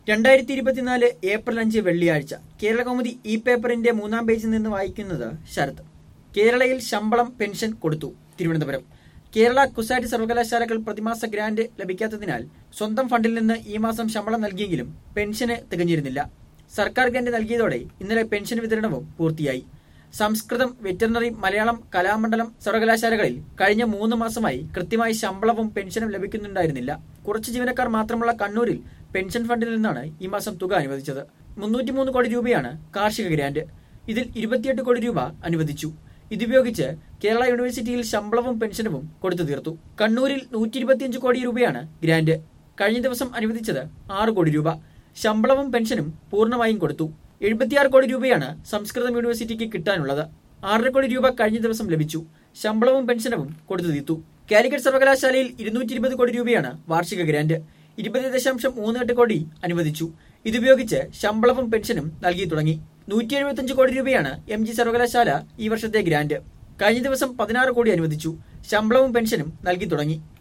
രണ്ടായിരത്തി ഇരുപത്തിനാല് ഏപ്രിൽ അഞ്ച് വെള്ളിയാഴ്ച കേരളകൗമുദി ഇ പേപ്പറിന്റെ മൂന്നാം പേജിൽ നിന്ന് വായിക്കുന്നത് ശരത് കേരളയിൽ ശമ്പളം പെൻഷൻ കൊടുത്തു തിരുവനന്തപുരം കേരള കുസാറ്റ് സർവകലാശാലകൾ പ്രതിമാസ ഗ്രാന്റ് ലഭിക്കാത്തതിനാൽ സ്വന്തം ഫണ്ടിൽ നിന്ന് ഈ മാസം ശമ്പളം നൽകിയെങ്കിലും പെൻഷന് തികഞ്ഞിരുന്നില്ല സർക്കാർ ഗ്രാന്റ് നൽകിയതോടെ ഇന്നലെ പെൻഷൻ വിതരണവും പൂർത്തിയായി സംസ്കൃതം വെറ്ററിനറി മലയാളം കലാമണ്ഡലം സർവകലാശാലകളിൽ കഴിഞ്ഞ മൂന്ന് മാസമായി കൃത്യമായി ശമ്പളവും പെൻഷനും ലഭിക്കുന്നുണ്ടായിരുന്നില്ല കുറച്ച് ജീവനക്കാർ മാത്രമുള്ള കണ്ണൂരിൽ പെൻഷൻ ഫണ്ടിൽ നിന്നാണ് ഈ മാസം തുക അനുവദിച്ചത് മുന്നൂറ്റിമൂന്ന് കോടി രൂപയാണ് കാർഷിക ഗ്രാന്റ് ഇതിൽ ഇരുപത്തിയെട്ട് കോടി രൂപ അനുവദിച്ചു ഇതുപയോഗിച്ച് കേരള യൂണിവേഴ്സിറ്റിയിൽ ശമ്പളവും പെൻഷനും കൊടുത്തു തീർത്തു കണ്ണൂരിൽ നൂറ്റി ഇരുപത്തിയഞ്ച് കോടി രൂപയാണ് ഗ്രാന്റ് കഴിഞ്ഞ ദിവസം അനുവദിച്ചത് ആറ് കോടി രൂപ ശമ്പളവും പെൻഷനും പൂർണ്ണമായും കൊടുത്തു എഴുപത്തിയാറ് കോടി രൂപയാണ് സംസ്കൃതം യൂണിവേഴ്സിറ്റിക്ക് കിട്ടാനുള്ളത് ആറര കോടി രൂപ കഴിഞ്ഞ ദിവസം ലഭിച്ചു ശമ്പളവും പെൻഷനും കൊടുത്തു തീർത്തു കാലിക്കറ്റ് സർവകലാശാലയിൽ ഇരുന്നൂറ്റി ഇരുപത് കോടി രൂപയാണ് വാർഷിക ഗ്രാന്റ് ഇരുപത് ദശാംശം മൂന്ന് എട്ട് കോടി അനുവദിച്ചു ഇതുപയോഗിച്ച് ശമ്പളവും പെൻഷനും നൽകി തുടങ്ങി നൂറ്റി എഴുപത്തിയഞ്ച് കോടി രൂപയാണ് എം ജി സർവകലാശാല ഈ വർഷത്തെ ഗ്രാന്റ് കഴിഞ്ഞ ദിവസം പതിനാറ് കോടി അനുവദിച്ചു ശമ്പളവും പെൻഷനും നൽകി തുടങ്ങി